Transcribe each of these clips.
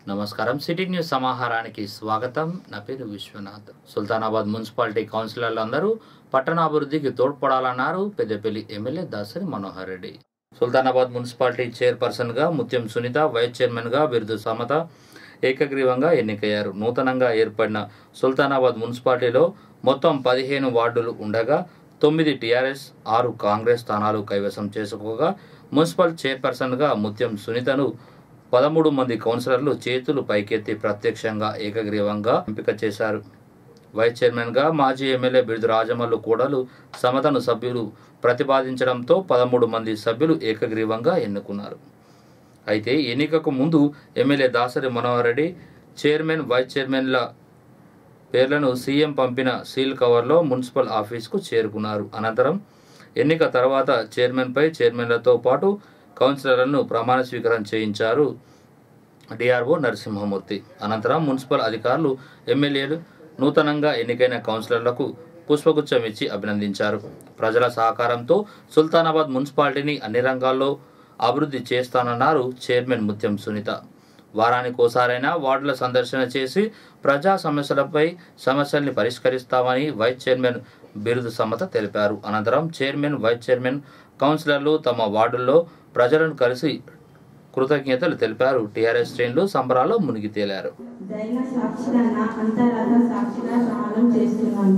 నమస్కారం city news సమాహారానికి స్వాగతం నా పేరు విశ్వనాథ్ సుల్తానాబాద్ మున్సిపాలిటీ కౌన్సిలర్లు అందరూ పట్టణాభివృద్ధికి తోడ్పడాలన్నారు పెద్దపల్లి ఎమ్మెల్యే దాసరి మనోహర్ రెడ్డి సుల్తానాబాద్ మున్సిపాలిటీ చైర్పర్సన్గా ముత్యం సునీత వైస్ చైర్మన్గా బిరుదు సమత ఏకగ్రీవంగా ఎన్నికయ్యారు నూతనంగా ఏర్పడిన సుల్తానాబాద్ మున్సిపాలిటీలో మొత్తం పదిహేను వార్డులు ఉండగా తొమ్మిది టీఆర్ఎస్ ఆరు కాంగ్రెస్ స్థానాలు కైవసం చేసుకోగా మున్సిపల్ చైర్పర్సన్గా ముత్యం సునీతను పదమూడు మంది కౌన్సిలర్లు చేతులు పైకెత్తి ప్రత్యక్షంగా ఏకగ్రీవంగా ఎంపిక చేశారు వైస్ చైర్మన్గా మాజీ ఎమ్మెల్యే బిరుదు రాజమల్లు కూడలు సమతను సభ్యులు ప్రతిపాదించడంతో పదమూడు మంది సభ్యులు ఏకగ్రీవంగా ఎన్నుకున్నారు అయితే ఎన్నికకు ముందు MLA Dasari Manohar Reddy chairman vice చైర్మన్ల పేర్లను సీఎం పంపిన సీల్ కవర్లో మున్సిపల్ ఆఫీస్కు చేరుకున్నారు అనంతరం ఎన్నిక తర్వాత చైర్మన్పై చైర్మన్లతో పాటు కౌన్సిలర్లను ప్రమాణ స్వీకారం చేయించారు డిఆర్ఓ నరసింహమూర్తి అనంతరం మున్సిపల్ అధికారులు ఎమ్మెల్యేలు నూతనంగా ఎన్నికైన కౌన్సిలర్లకు పుష్పగుచ్చం ఇచ్చి అభినందించారు ప్రజల సహకారంతో సుల్తానాబాద్ మున్సిపాలిటీని అన్ని రంగాల్లో అభివృద్ధి చేస్తానన్నారు చైర్మన్ ముత్యం సునీత వారానికోసారైనా వార్డుల సందర్శన చేసి ప్రజా సమస్యలపై సమస్యల్ని పరిష్కరిస్తామని వైస్ చైర్మన్ బిరుదు సమత తెలిపారు అనంతరం చైర్మన్ వైస్ చైర్మన్ కౌన్సిలర్లు తమ వార్డుల్లో ప్రజలను కలిసి కృతజ్ఞతలు తెలిపారు టీఆర్ఎస్ శ్రేణులు సంబరాల్లో మునిగి తేలారు దైవ సాక్షిగా నా అంతరాత్మ సాక్షిగా ప్రమాణం చేస్తున్నాను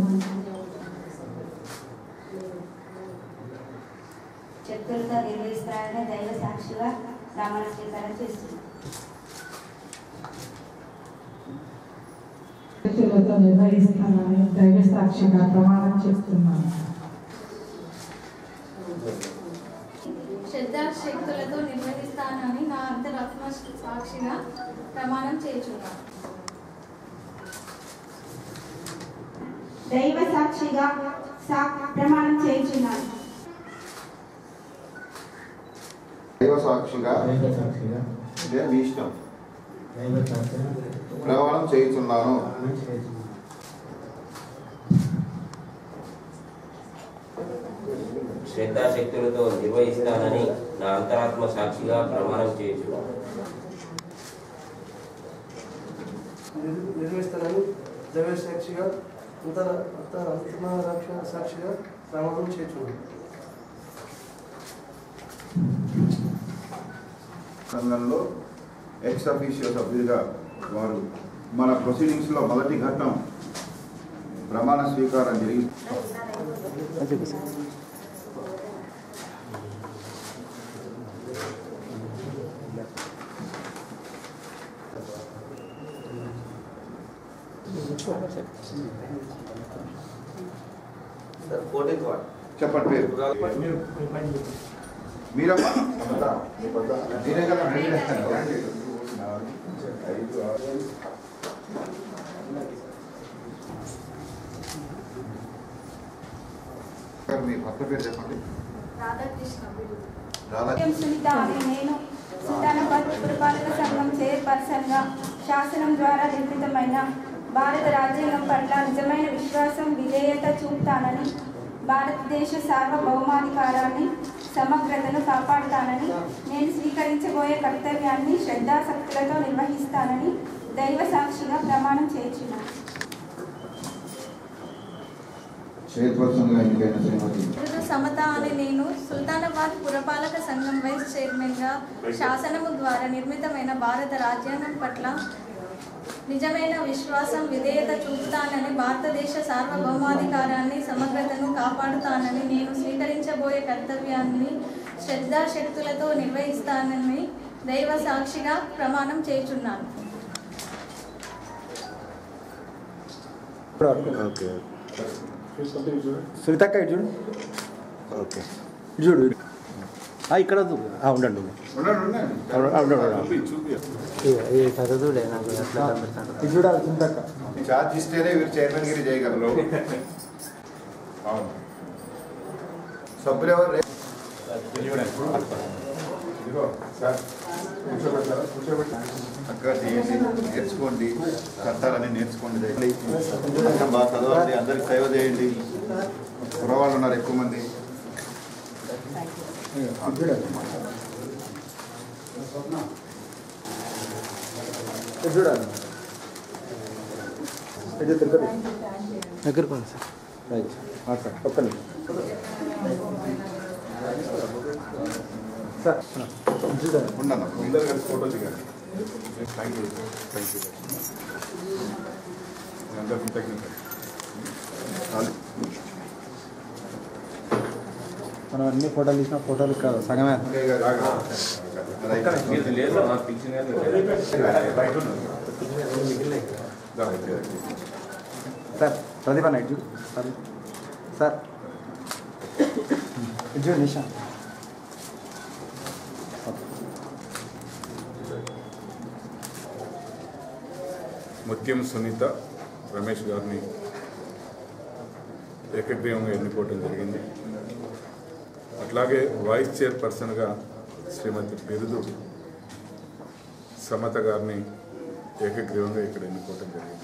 శక్తులతో నిర్వహిస్తానని దైవ సాక్షిగా ప్రమాణ స్వీకారం చేస్తున్నాను శక్తులతో నిర్వహిస్తానని దైవ సాక్షిగా ప్రమాణం చేస్తున్నాను శ్రద్ధాశక్తులతో నిర్వహిస్తానని నా అంతరాత్మ సాక్షిగా ప్రమాణం చేయుచున్నాను దైవ సాక్షిగా సా- ప్రమాణం చేయుచున్నాను దైవ సాక్షిగా దైవ సాక్షిగా ఇదే మీ ఇష్టం దైవ సాక్షిగా ప్రమాణం చేయుచున్నాను ప్రమాణం చేస్తున్నాను. శ్రద్ధాశక్తులతో నిర్వహిస్తానని నా అంతరాత్మ సాక్షిగా ప్రమాణం చేయుచున్నాను నిర్- నిర్వహిస్తానని దైవ సాక్షిగా అంతర అంతర అంతమ రక్ష సాక్షిగా ప్రమాణం చేస్తున్నాను సంఘంలో ఎక్స్ అఫీషియో సభ్యుడిగా వారు మన ప్రొసీడింగ్స్లో మొదటి ఘట్టం ప్రమాణ స్వీకారం జరిగి చెప్పండి పేరు మీరమ్మా మీరే కదా ఐదు ఆరు మీ భర్త పేరు చెప్పండి రాధాకృష్ణ బిరుదు రాధా ముత్యం సునీత అనే నేను సుల్తానాబాద్ పురపాలక సంఘం చైర్పర్సన్గా శాసనం ద్వారా నిర్మితమైన భారత రాజ్యాంగం పట్ల నిజమైన విశ్వాసం విధేయత చూపుతానని భారతదేశ సార్వభౌమాధికారాన్ని సమగ్రతను కాపాడుతానని నేను స్వీకరించబోయే కర్తవ్యాన్ని శ్రద్ధాశక్తులతో నిర్వహిస్తానని దైవ సాక్షిగా ప్రమాణం చేయుచున్నాను చైర్పర్సన్గా ఎన్నికైన శ్రీమతి బిరుదు సమత అనే నేను సుల్తానాబాద్ పురపాలక సంఘం వైస్ చైర్మన్గా శాసనము ద్వారా నిర్మితమైన భారత రాజ్యాంగం పట్ల నిజమైన విశ్వాసం విధేయత చూపుతానని భారతదేశ సార్వభౌమాధికారాన్ని సమగ్రతను కాపాడుతానని నేను స్వీకరించబోయే కర్తవ్యాన్ని శ్రద్ధాశక్తులతో నిర్వహిస్తానని దైవ సాక్షిగా ప్రమాణం చేయుచున్నాను ఓకే సునీతక్క ఇటు చూడు ఓకే ఇటు చూడు ఇటు. ఆ, ఇక్కడ వద్దు. ఆ, ఉండండి ఉండండి. ఉండండి, ఉండండి. ఆ, ఉండండి, ఉండండి. ఇటు చూడాలి సునీతక్క ఈ ఛార్జ్ ఇస్తేనే వీరు చైర్మన్ గిరి చేయగలరు అవును సభ్యులు ఎవరు ఇదిగో సార్ కూర్చోబెట్టారా కూర్చోబెట్టా చక్కగా చేయండి నేర్చుకోండి చట్టాలన్నీ నేర్చుకోండి చేయండి చట్టం బాగా చదవండి అందరికి సేవ చేయండి కురవాళ్ళు ఉన్నారు ఎక్కువ మంది ఇటు చూడాలి చూడండి ఇది తిరుపతి దగ్గరకు సార్ రైట్ సార్ ఒక్క నిమిషం సార్ చూడండి ఉన్నాను అందరు కలిసి ఫోటో దిగాలి థ్యాంక్ యూ థ్యాంక్ యూ అందరూ కృతజ్ఞతలు చాలు. మనం అన్ని ఫోటోలు తీసిన ఫోటోలు ఇక్కడ సగమే ఇంకా ఇక రాగా. రైట్. మీరు లేదు మాకు పిలిచిన బయట ఉన్నారు. దా, అయితే. సార్ ప్రదీప్ అన్న ఇటు సార్ సార్ ఇటు చూడు నిషా ముత్యం సునీత రమేష్ గారిని ఏకగ్రీవంగా ఎన్నుకోవడం జరిగింది అట్లాగే వైస్ చైర్పర్సన్గా శ్రీమతి బిరుదు సమత గారిని ఏకగ్రీవంగా ఇక్కడ ఎన్నుకోవడం జరిగింది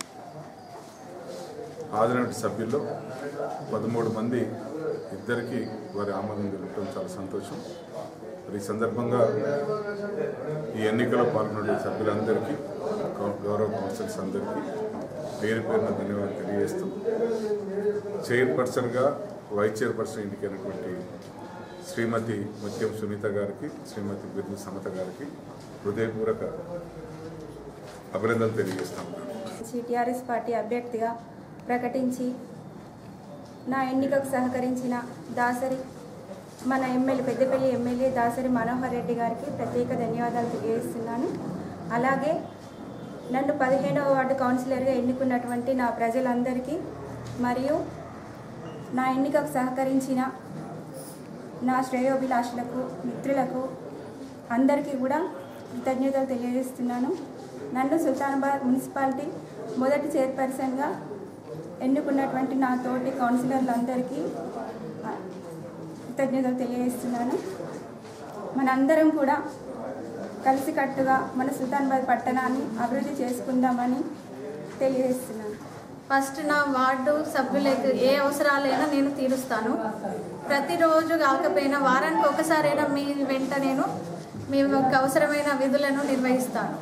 హాజరైన సభ్యుల్లో పదమూడు మంది ఇద్దరికి వారి ఆమోదం జరగడం చాలా సంతోషం మరి ఈ సందర్భంగా ఈ ఎన్నికలో పాల్గొనే సభ్యులందరికీ కౌ- గౌరవ కౌన్సిల్స్ అందరికీ పేరు పేరున ధన్యవాదాలు తెలియజేస్తూ చైర్పర్సన్గా వైస్ చైర్పర్సన్ ఎన్నికైనటువంటి శ్రీమతి ముత్యం సునీత గారికి శ్రీమతి బిర్దు సమత గారికి హృదయపూర్వక అభినందనలు తెలియజేస్తాం టీఆర్ఎస్ పార్టీ అభ్యర్థిగా ప్రకటించి నా ఎన్నికకు సహకరించిన దాసరి మన ఎమ్మెల్యే పెద్దపల్లి ఎమ్మెల్యే దాసరి మనోహర్ రెడ్డి గారికి ప్రత్యేక ధన్యవాదాలు తెలియజేస్తున్నాను అలాగే నన్ను పదిహేనవ వార్డు కౌన్సిలర్గా ఎన్నుకున్నటువంటి నా ప్రజలందరికీ మరియు నా ఎన్నికకు సహకరించిన నా శ్రేయోభిలాషులకు మిత్రులకు అందరికీ కూడా కృతజ్ఞతలు తెలియజేస్తున్నాను నన్ను సుల్తానాబాద్ మున్సిపాలిటీ మొదటి చైర్పర్సన్గా ఎన్నుకున్నటువంటి నా తోటి కౌన్సిలర్లందరికీ ఆ, కృతజ్ఞతలు తెలియజేస్తున్నాను మనందరం కూడా కలిసికట్టుగా మన సుల్తానాబాద్ పట్టణాన్ని అభివృద్ధి చేసుకుందామని తెలియజేస్తున్నాను ఫస్ట్ నా వార్డు సభ్యులకు ఏ అవసరాలైనా నేను తీరుస్తాను ప్రతిరోజు కాకపోయినా వారానికి ఒకసారైనా మీ వెంట నేను మీ యొక్క అవసరమైన విధులను నిర్వహిస్తాను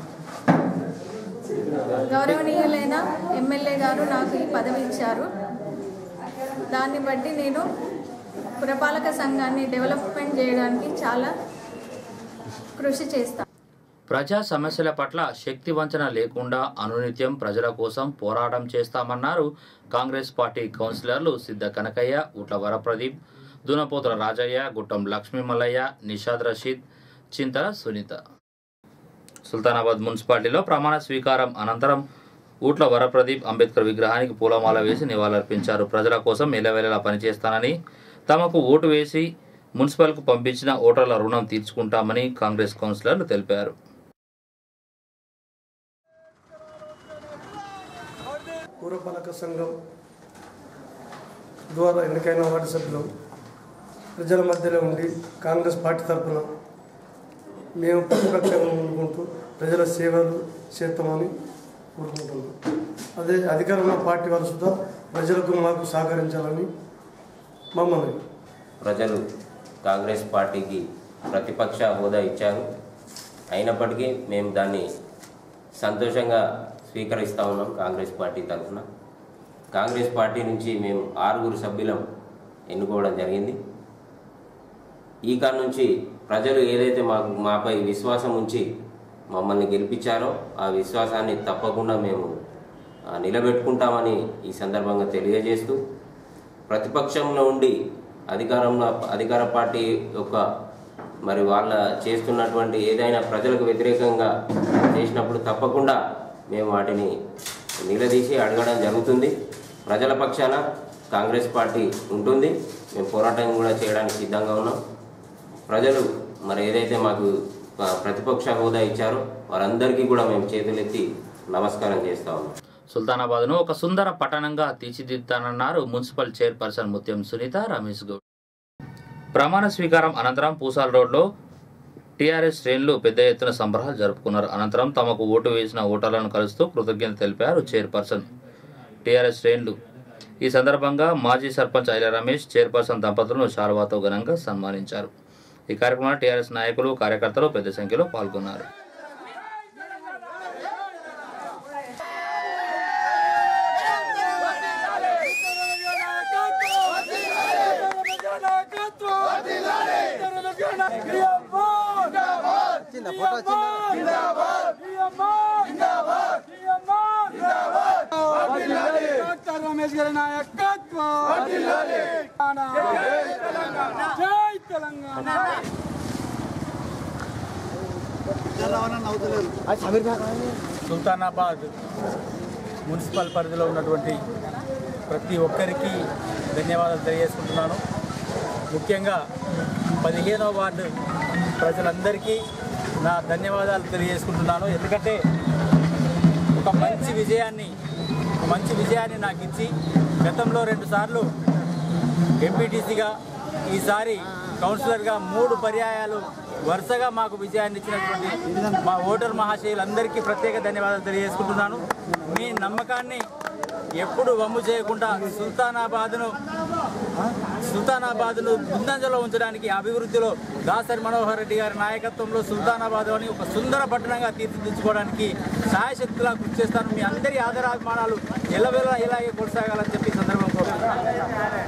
గౌరవనీయులైన ఎమ్మెల్యే గారు నాకు ఈ పదవి ఇచ్చారు దాన్ని బట్టి నేను పురపాలక సంఘాన్ని డెవలప్మెంట్ చేయడానికి చాలా కృషి చేస్తాను ప్రజా సమస్యల పట్ల శక్తి వంచన లేకుండా అనునిత్యం ప్రజల కోసం పోరాటం చేస్తామన్నారు కాంగ్రెస్ పార్టీ కౌన్సిలర్లు సిద్ధ కనకయ్య ఉట్ల వరప్రదీప్ దునపోతుల రాజయ్య గుట్టం లక్ష్మీ మల్లయ్య నిషాద్ రషీద్ చింతల సునీత సుల్తానాబాద్ మున్సిపాలిటీలో ప్రమాణ స్వీకారం అనంతరం ఊట్ల వరప్రదీప్ అంబేద్కర్ విగ్రహానికి పూలమాల వేసి నివాళులర్పించారు ప్రజల కోసం ఎల్లవేళలా పనిచేస్తానని తమకు ఓటు వేసి మున్సిపల్కు పంపించిన ఓటర్ల రుణం తీర్చుకుంటామని కాంగ్రెస్ కౌన్సిలర్లు తెలిపారు పూర్వపాలక సంఘం ద్వారా ఎన్నికైన వార్డు సభ్యులు ప్రజల మధ్యలో ఉండి కాంగ్రెస్ పార్టీ తరఫున మేము ప్రతిపక్షంగా ఉండుకుంటూ ప్రజల సేవలు చేస్తామని కోరుకుంటున్నాం అదే అధికారంలో పార్టీ వారు సుద్ధా ప్రజలకు మాకు సహకరించాలని మమ్మల్ని ప్రజలు కాంగ్రెస్ పార్టీకి ప్రతిపక్ష హోదా ఇచ్చారు అయినప్పటికీ మేము దాన్ని సంతోషంగా స్వీకరిస్తూ ఉన్నాం కాంగ్రెస్ పార్టీ తరఫున కాంగ్రెస్ పార్టీ నుంచి మేము ఆరుగురు సభ్యులం ఎన్నుకోవడం జరిగింది ఈ కాడ నుంచి ప్రజలు ఏదైతే మాకు మాపై విశ్వాసం ఉంచి మమ్మల్ని గెలిపించారో ఆ విశ్వాసాన్ని తప్పకుండా మేము ఆ, నిలబెట్టుకుంటామని ఈ సందర్భంగా తెలియజేస్తూ ప్రతిపక్షంలో ఉండి అధికారంలో అధికార పార్టీ యొక్క మరి వాళ్ళ చేస్తున్నటువంటి ఏదైనా ప్రజలకు వ్యతిరేకంగా చేసినప్పుడు తప్పకుండా మేము వాటిని నిలదీసి అడగడం జరుగుతుంది ప్రజల పక్షాన కాంగ్రెస్ పార్టీ ఉంటుంది మేము పోరాటం కూడా చేయడానికి సిద్ధంగా ఉన్నాం ప్రజలు మరి ఏదైతే మాకు ఆ, ప్రతిపక్ష హోదా ఇచ్చారో వారందరికీ కూడా మేము చేతులెత్తి నమస్కారం చేస్తా ఉన్నాం సుల్తానాబాద్ను ఒక సుందర పట్టణంగా తీర్చిదిద్దానన్నారు మున్సిపల్ చైర్పర్సన్ ముత్యం సునీత రమేష్ గౌడ్ ప్రమాణ స్వీకారం అనంతరం పూసాల్ రోడ్లో టీఆర్ఎస్ శ్రేణులు పెద్ద ఎత్తున సంబరాలు జరుపుకున్నారు అనంతరం తమకు ఓటు వేసిన ఓటర్లను కలుస్తూ కృతజ్ఞత తెలిపారు చైర్పర్సన్ టీఆర్ఎస్ శ్రేణులు ఈ సందర్భంగా మాజీ సర్పంచ్ ఐల రమేష్ చైర్పర్సన్ దంపతులను శాల్వాతో ఘనంగా సన్మానించారు ఈ కార్యక్రమంలో టీఆర్ఎస్ నాయకులు కార్యకర్తలు పెద్ద సంఖ్యలో పాల్గొన్నారు డాక్టర్ రమేష్ గారి నాయకత్వం జై తెలంగాణ సుల్తానాబాద్ మున్సిపల్ పరిధిలో ఉన్నటువంటి ప్రతి ఒక్కరికి ధన్యవాదాలు తెలియజేసుకుంటున్నాను ముఖ్యంగా పదిహేనవ వార్డు ప్రజలందరికీ నా ధన్యవాదాలు తెలియజేసుకుంటున్నాను ఎందుకంటే ఒక మంచి విజయాన్ని ఒక మంచి విజయాన్ని నాకు ఇచ్చి గతంలో రెండుసార్లు ఎంపీటీసీగా ఈసారి కౌన్సిలర్గా మూడు పర్యాయాలు వరుసగా మాకు విజయాన్ని ఇచ్చినటువంటి మా ఓటర్ మహాశయులందరికీ ప్రత్యేక ధన్యవాదాలు తెలియజేసుకుంటున్నాను మీ నమ్మకాన్ని ఎప్పుడు వమ్ము చేయకుండా సుల్తానాబాద్ను సుల్తానాబాద్ను ముందంజలో ఉంచడానికి అభివృద్ధిలో దాసరి మనోహర్ రెడ్డి గారి నాయకత్వంలో సుల్తానాబాద్ అని ఒక సుందర పట్టణంగా తీర్చిదిద్దుకోవడానికి సాయశక్తిలా కృషి చేస్తాను మీ అందరి ఆదరాభిమానాలు ఎల్లవేళ ఇలాగే కొనసాగాలని చెప్పి ఈ సందర్భం కోరుతున్నాను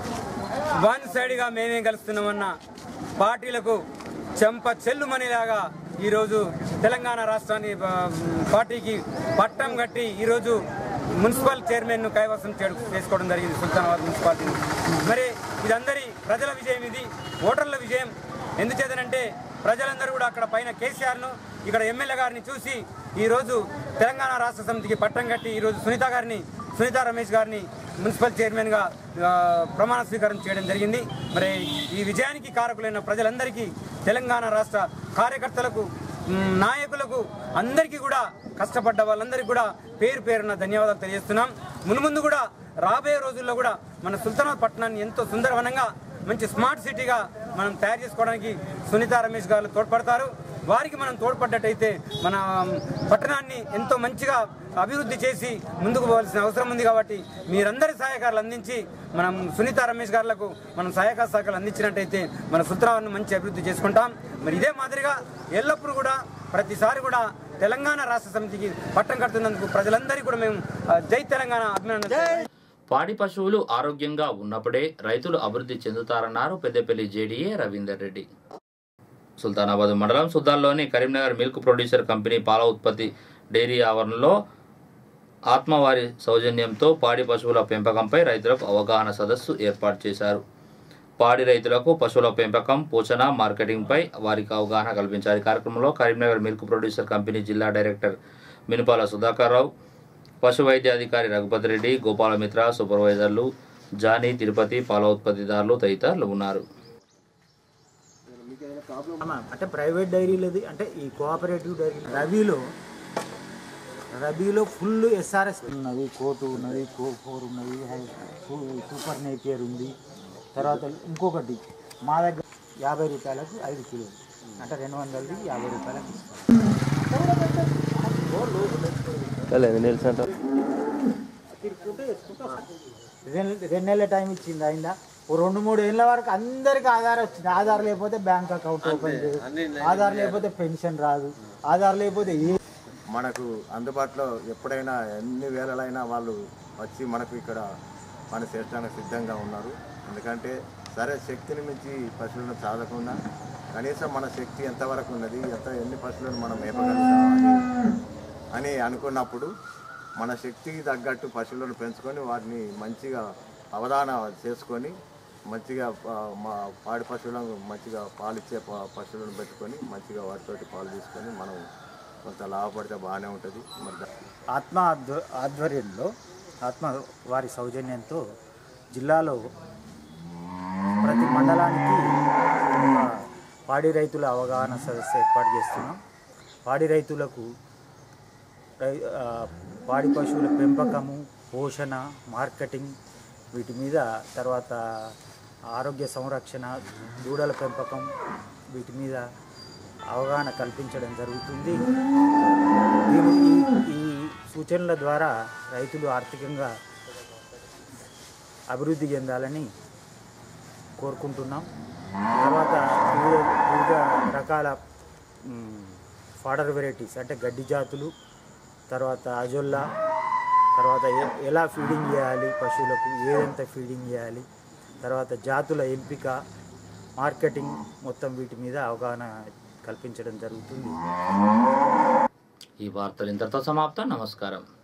వన్ సైడ్గా మేమే కలుస్తున్నామన్న పార్టీలకు చెంప చెల్లుమనేలాగా ఈరోజు తెలంగాణ రాష్ట్రాన్ని ఆ, పార్టీకి పట్టం కట్టి ఈరోజు మున్సిపల్ చైర్మన్ను కైవసం చేయడం చేసుకోవడం జరిగింది సుల్తానాబాద్ మున్సిపాలిటీని మరి ఇదందరి ప్రజల విజయం ఇది ఓటర్ల విజయం ఎందుచేతనంటే ప్రజలందరూ కూడా అక్కడ పైన కేసీఆర్ను ఇక్కడ ఎమ్మెల్యే గారిని చూసి ఈరోజు తెలంగాణ రాష్ట్ర సమితికి పట్టం కట్టి ఈరోజు సునీత గారిని సునీత రమేష్ గారిని మున్సిపల్ చైర్మన్గా ఆ, ప్రమాణ స్వీకారం చేయడం జరిగింది మరి ఈ విజయానికి కారకులైన ప్రజలందరికీ తెలంగాణ రాష్ట్ర కార్యకర్తలకు మ్, నాయకులకు అందరికీ కూడా కష్టపడ్డ వాళ్ళందరికీ కూడా పేరు పేరున ధన్యవాదాలు తెలియజేస్తున్నాం మున్ముందు కూడా రాబోయే రోజుల్లో కూడా మన సుల్తానాబాద్ పట్టణాన్ని ఎంతో సుందరవనంగా మంచి స్మార్ట్ సిటీగా మనం తయారు చేసుకోవడానికి సునీత రమేష్ గారు తోడ్పడతారు వారికి మనం తోడ్పడ్డట్టయితే మన పట్టణాన్ని ఎంతో మంచిగా అభివృద్ధి చేసి ముందుకు పోవాల్సిన అవసరం ఉంది కాబట్టి మీరందరి సహాయకారాలు అందించి మనం సునీత రమేష్ గారులకు మనం సహాయక సహకారాలు అందించినట్టయితే మన సుత్రాలను మంచి అభివృద్ధి చేసుకుంటాం మరి ఇదే మాదిరిగా ఎల్లప్పుడూ కూడా ప్రతిసారి కూడా తెలంగాణ రాష్ట్ర సమితికి పట్టం కడుతున్నందుకు ప్రజలందరికీ కూడా మేము ఆ, జై తెలంగాణ అభినందన పాడి పశువులు ఆరోగ్యంగా ఉన్నప్పుడే రైతులు అభివృద్ధి చెందుతారన్నారు పెద్దపల్లి జేడీఏ రవీందర్ రెడ్డి సుల్తానాబాద్ మండలం సుద్దాల్లోని కరీంనగర్ మిల్క్ ప్రొడ్యూసర్ కంపెనీ పాల ఉత్పత్తి డైరీ ఆవరణలో ఆత్మవారి సౌజన్యంతో పాడి పశువుల పెంపకంపై రైతులకు అవగాహన సదస్సు ఏర్పాటు చేశారు పాడి రైతులకు పశువుల పెంపకం పోషణ మార్కెటింగ్పై వారికి అవగాహన కల్పించారు ఈ కార్యక్రమంలో కరీంనగర్ మిల్క్ ప్రొడ్యూసర్ కంపెనీ జిల్లా డైరెక్టర్ మినుపాల సుధాకర్ రావు పశు వైద్యాధికారి రఘుపతి రెడ్డి గోపాలమిత్ర సూపర్వైజర్లు జానీ తిరుపతి పాల ఉత్పత్తిదారులు తదితరులు ఉన్నారు అంటే ప్రైవేట్ డైరీలది అంటే ఈ కోఆపరేటివ్ డైరీ రబీలో రబీలో ఫుల్ ఎస్ఆర్ఎస్ ఉన్నది కోటు ఉన్నది కో ఫోర్ ఉన్నది హై- సూ- సూపర్ నేపియర్ ఉంది తర్వాత ఇంకొకటి మా దగ్గర యాభై రూపాయలకు ఐదు కిలోలు అంటే రెండు వందలది యాభై రూపాయలకు ఇస్తాం రెండు రెండు నెలల టైం ఇచ్చింది అయిందా ఓ రెండు మూడు ఏళ్ళ వరకు అందరికి ఆధార్ వచ్చింది ఆధార్ లేకపోతే బ్యాంక్ అకౌంట్ ఓపెన్ చేయదు ఆధార్ లేకపోతే పెన్షన్ రాదు ఆధార్ లేకపోతే ఏ మనకు అందుబాటులో ఎప్పుడైనా ఎన్ని వేలలైనా వాళ్ళు వచ్చి మనకు ఇక్కడ పని చేయడానికి సిద్ధంగా ఉన్నారు ఎందుకంటే సరే శక్తిని మించి పశువులను చాలకుండా కనీసం మన శక్తి ఎంతవరకు ఉన్నది ఎంత ఎన్ని పశువులను మనం మేపగలుగుతామని అని అనుకున్నప్పుడు మన శక్తికి తగ్గట్టు పశువులను పెంచుకొని వాటిని మంచిగా అవగాహన చేసుకొని మంచిగా ఆ, మా పాడి పశువులను మంచిగా పాలిచ్చే ప- పశువులను పెట్టుకొని మంచిగా వాటితోటి పాలు తీసుకొని మనం కొంత లాభపడితే బాగానే ఉంటుంది మరి దా- ఆత్మ ఆధ్వ- ఆధ్వర్యంలో ఆత్మ వారి సౌజన్యంతో జిల్లాలో ప్రతి మండలానికి ఒక పాడి రైతుల అవగాహన సదస్సు ఏర్పాటు చేస్తున్నాం పాడి రైతులకు రై ఆ, పాడి పశువుల పెంపకము పోషణ మార్కెటింగ్ వీటి మీద తర్వాత ఆరోగ్య సంరక్షణ దూడల పెంపకం వీటి మీద అవగాహన కల్పించడం జరుగుతుంది దీని ఈ- ఈ సూచనల ద్వారా రైతులు ఆర్థికంగా అభివృద్ధి చెందాలని కోరుకుంటున్నాం తర్వాత వివిధ వివిధ రకాల మ్, ఫాడర్ వెరైటీస్ అంటే గడ్డి జాతులు తర్వాత అజొల్లా తర్వాత ఎ- ఎలా ఫీడింగ్ చేయాలి పశువులకు ఏదంత ఫీడింగ్ చేయాలి తర్వాత జాతుల ఎంపిక మార్కెటింగ్ మొత్తం వీటి మీద అవగాహన కల్పించడం జరుగుతుంది ఈ వార్తలు ఇంతటితో సమాప్తం నమస్కారం